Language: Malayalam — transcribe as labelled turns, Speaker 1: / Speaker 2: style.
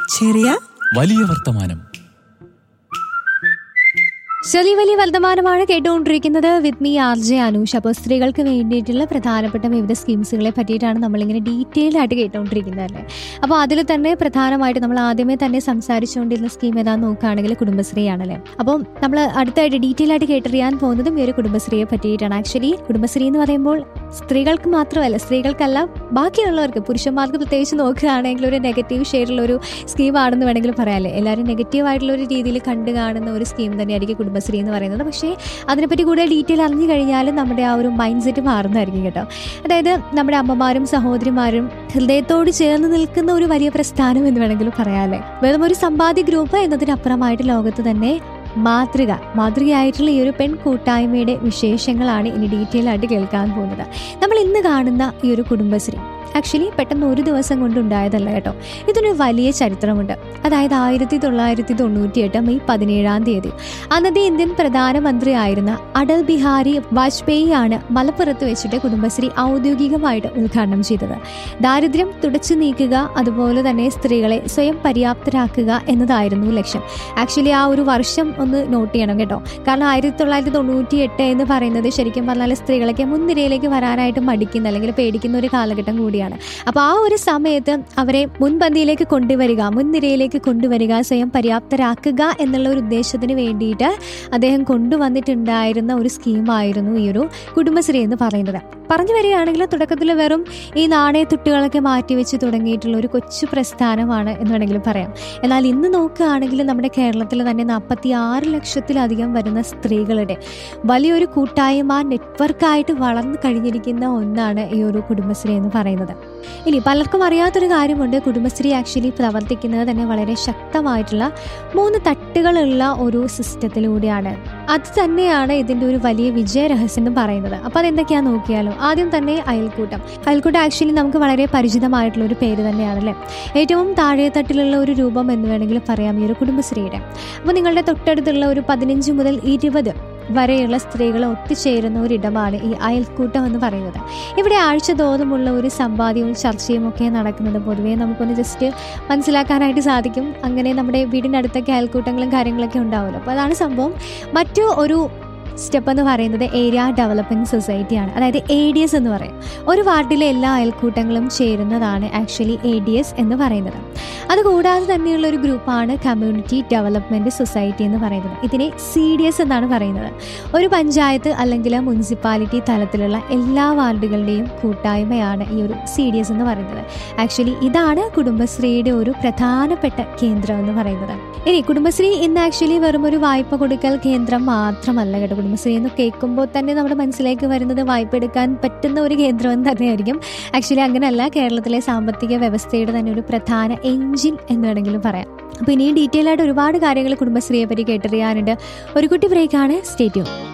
Speaker 1: ചെറിയ
Speaker 2: വലിയ വർത്തമാനം
Speaker 3: ചെറിയ വലിയ വർദ്ധമാനമാണ് കേട്ടുകൊണ്ടിരിക്കുന്നത് with me R J Anoosh അപ്പോൾ സ്ത്രീകൾക്ക് വേണ്ടിയിട്ടുള്ള പ്രധാനപ്പെട്ട വിവിധ സ്കീംസുകളെ പറ്റിയിട്ടാണ് നമ്മളിങ്ങനെ ഡീറ്റെയിൽ ആയിട്ട് കേട്ടുകൊണ്ടിരിക്കുന്നത് അല്ലേ അപ്പോൾ അതിൽ തന്നെ പ്രധാനമായിട്ട് നമ്മൾ ആദ്യമേ തന്നെ സംസാരിച്ചുകൊണ്ടിരുന്ന സ്കീം ഏതാന്ന് നോക്കുകയാണെങ്കിൽ കുടുംബശ്രീ ആണല്ലേ അപ്പം നമ്മൾ അടുത്തായിട്ട് ഡീറ്റെയിൽ ആയിട്ട് കേട്ടറിയാൻ പോകുന്നതും ഈ ഒരു കുടുംബശ്രീയെ പറ്റിയിട്ടാണ് ആക്ച്വലി കുടുംബശ്രീ എന്ന് പറയുമ്പോൾ സ്ത്രീകൾക്ക് മാത്രമല്ല സ്ത്രീകൾക്കല്ല ബാക്കിയുള്ളവർക്ക് പുരുഷന്മാർക്ക് പ്രത്യേകിച്ച് നോക്കുകയാണെങ്കിൽ ഒരു നെഗറ്റീവ് ഷെയ്ഡുള്ള ഒരു സ്കീമാണെന്ന് വേണമെങ്കിൽ പറയാമല്ലേ എല്ലാവരും നെഗറ്റീവ് ആയിട്ടുള്ള ഒരു രീതിയിൽ കണ്ടു കാണുന്ന ഒരു സ്കീം തന്നെയായിരിക്കും കുടുംബശ്രീ എന്ന് പറയുന്നത് പക്ഷേ അതിനെപ്പറ്റി കൂടുതൽ ഡീറ്റെയിൽ അറിഞ്ഞു കഴിഞ്ഞാൽ നമ്മുടെ ആ ഒരു മൈൻഡ് സെറ്റ് മാറുന്നതായിരിക്കും കേട്ടോ അതായത് നമ്മുടെ അമ്മമാരും സഹോദരിമാരും ഹൃദയത്തോട് ചേർന്ന് നിൽക്കുന്ന ഒരു വലിയ പ്രസ്ഥാനം എന്ന് വേണമെങ്കിൽ പറയാമല്ലേ വെറും ഒരു സമ്പാദ്യ ഗ്രൂപ്പ് എന്നതിനപ്പുറമായിട്ട് ലോകത്ത് തന്നെ മാതൃക മാതൃകയായിട്ടുള്ള ഈ ഒരു പെൺ കൂട്ടായ്മയുടെ വിശേഷങ്ങളാണ് ഇനി ഡീറ്റെയിൽ ആയിട്ട് കേൾക്കാൻ പോകുന്നത് നമ്മൾ ഇന്ന് കാണുന്ന ഈ ഒരു കുടുംബശ്രീ ആക്ച്വലി പെട്ടെന്ന് ഒരു ദിവസം കൊണ്ട് ഉണ്ടായതല്ല കേട്ടോ ഇതിനൊരു വലിയ ചരിത്രമുണ്ട് അതായത് ആയിരത്തി തൊള്ളായിരത്തി തൊണ്ണൂറ്റി എട്ട് മെയ് പതിനേഴാം തീയതി അന്നത്തെ ഇന്ത്യൻ പ്രധാനമന്ത്രി ആയിരുന്ന അടൽ ബിഹാരി വാജ്പേയി ആണ് മലപ്പുറത്ത് വെച്ചിട്ട് കുടുംബശ്രീ ഔദ്യോഗികമായിട്ട് ഉദ്ഘാടനം ചെയ്തത് ദാരിദ്ര്യം തുടച്ചു നീക്കുക അതുപോലെ തന്നെ സ്ത്രീകളെ സ്വയം പര്യാപ്തരാക്കുക എന്നതായിരുന്നു ലക്ഷ്യം ആക്ച്വലി ആ ഒരു വർഷം ഒന്ന് നോട്ട് ചെയ്യണം കേട്ടോ കാരണം ആയിരത്തി തൊള്ളായിരത്തി തൊണ്ണൂറ്റി എട്ട് എന്ന് പറയുന്നത് ശരിക്കും പറഞ്ഞാൽ സ്ത്രീകളൊക്കെ മുൻനിരയിലേക്ക് വരാനായിട്ട് മടിക്കുന്ന അല്ലെങ്കിൽ പേടിക്കുന്ന ഒരു കാലഘട്ടം കൂടിയാണ് അപ്പോൾ ആ ഒരു സമയത്ത് അവരെ മുൻപന്തിയിലേക്ക് കൊണ്ടുവരിക മുൻനിരയിലേക്ക് കൊണ്ടുവരിക സ്വയം പര്യാപ്തരാക്കുക എന്നുള്ള ഒരു ഉദ്ദേശത്തിന് വേണ്ടിയിട്ട് അദ്ദേഹം കൊണ്ടുവന്നിട്ടുണ്ടായിരുന്ന ഒരു സ്കീമായിരുന്നു ഈ ഒരു കുടുംബശ്രീ എന്ന് പറയുന്നത് പറഞ്ഞു വരികയാണെങ്കിൽ തുടക്കത്തിൽ വെറും ഈ നാണയത്തുട്ടുകളൊക്കെ മാറ്റിവെച്ച് തുടങ്ങിയിട്ടുള്ള ഒരു കൊച്ചു പ്രസ്ഥാനമാണ് എന്ന് വേണമെങ്കിലും പറയാം എന്നാൽ ഇന്ന് നോക്കുകയാണെങ്കിൽ നമ്മുടെ കേരളത്തിൽ തന്നെ നാൽപ്പത്തി ആറ് ലക്ഷത്തിലധികം വരുന്ന സ്ത്രീകളുടെ വലിയൊരു കൂട്ടായ്മ നെറ്റ്വർക്കായിട്ട് വളർന്നു കഴിഞ്ഞിരിക്കുന്ന ഒന്നാണ് ഈ ഒരു കുടുംബശ്രീ എന്ന് പറയുന്നത് ഇനി പലർക്കും അറിയാത്തൊരു കാര്യമുണ്ട് കുടുംബശ്രീ ആക്ച്വലി പ്രവർത്തിക്കുന്നത് തന്നെ വളരെ ശക്തമായിട്ടുള്ള മൂന്ന് തട്ടുകളുള്ള ഒരു സിസ്റ്റത്തിലൂടെയാണ് അത് തന്നെയാണ് ഇതിന്റെ ഒരു വലിയ വിജയ രഹസ്യം എന്ന് പറയുന്നത് അപ്പോൾ അതെന്തൊക്കെയാ നോക്കിയാലോ ആദ്യം തന്നെ അയൽക്കൂട്ടം അയൽക്കൂട്ടം ആക്ച്വലി നമുക്ക് വളരെ പരിചിതമായിട്ടുള്ള ഒരു പേര് തന്നെയാണല്ലേ ഏറ്റവും താഴെത്തട്ടിലുള്ള ഒരു രൂപം എന്ന് വേണമെങ്കിൽ പറയാം ഈ ഒരു കുടുംബശ്രീയുടെ അപ്പോൾ നിങ്ങളുടെ തൊട്ടടുത്തുള്ള ഒരു പതിനഞ്ച് മുതൽ ഇരുപത് വരെയുള്ള സ്ത്രീകൾ ഒത്തുചേരുന്ന ഒരിടമാണ് ഈ അയൽക്കൂട്ടം എന്ന് പറയുന്നത് ഇവിടെ ആഴ്ച തോതുമുള്ള ഒരു സമ്പാദ്യവും ചർച്ചയും ഒക്കെ നടക്കുന്നത് പൊതുവേ നമുക്കൊന്ന് ജസ്റ്റ് മനസ്സിലാക്കാനായിട്ട് സാധിക്കും അങ്ങനെ നമ്മുടെ വീടിനടുത്തൊക്കെ അയൽക്കൂട്ടങ്ങളും കാര്യങ്ങളൊക്കെ ഉണ്ടാവുമല്ലോ അപ്പോൾ അതാണ് സംഭവം മറ്റു ഒരു സ്റ്റെപ്പ് എന്ന് പറയുന്നത് ഏരിയ ഡെവലപ്മെൻറ്റ് സൊസൈറ്റിയാണ് അതായത് എ ഡി എസ് എന്ന് പറയും ഒരു വാർഡിലെ എല്ലാ അയൽക്കൂട്ടങ്ങളും ചേരുന്നതാണ് ആക്ച്വലി എ ഡി എസ് എന്ന് പറയുന്നത് അതുകൂടാതെ തന്നെയുള്ള ഒരു ഗ്രൂപ്പാണ് കമ്മ്യൂണിറ്റി ഡെവലപ്മെൻറ്റ് സൊസൈറ്റി എന്ന് പറയുന്നത് ഇതിനെ സി ഡി എസ് എന്നാണ് പറയുന്നത് ഒരു പഞ്ചായത്ത് അല്ലെങ്കിൽ മുനിസിപ്പാലിറ്റി തലത്തിലുള്ള എല്ലാ വാർഡുകളുടെയും കൂട്ടായ്മയാണ് ഈ ഒരു സി ഡി എസ് എന്ന് പറയുന്നത് ആക്ച്വലി ഇതാണ് കുടുംബശ്രീയുടെ ഒരു പ്രധാനപ്പെട്ട കേന്ദ്രം എന്ന് പറയുന്നത് ഇനി കുടുംബശ്രീ ഇന്ന് ആക്ച്വലി വെറും ഒരു വായ്പ കൊടുക്കൽ കേന്ദ്രം മാത്രമല്ല കേട്ടോ കുടുംബശ്രീ എന്ന് കേൾക്കുമ്പോൾ തന്നെ നമ്മുടെ മനസ്സിലേക്ക് വരുന്നത് വായ്പ എടുക്കാൻ പറ്റുന്ന ഒരു കേന്ദ്രം എന്ന് തന്നെയായിരിക്കും ആക്ച്വലി അങ്ങനെയല്ല കേരളത്തിലെ സാമ്പത്തിക വ്യവസ്ഥയുടെ തന്നെ ഒരു പ്രധാന എഞ്ചിൻ എന്ന് വേണമെങ്കിലും പറയാം അപ്പോൾ ഇനിയും ഡീറ്റെയിൽ ആയിട്ട് ഒരുപാട് കാര്യങ്ങൾ കുടുംബശ്രീയെ പറ്റി കേട്ടറിയാനുണ്ട് ഒരു കുട്ടി ബ്രേക്കാണ് സ്റ്റേറ്റ്യൂൺ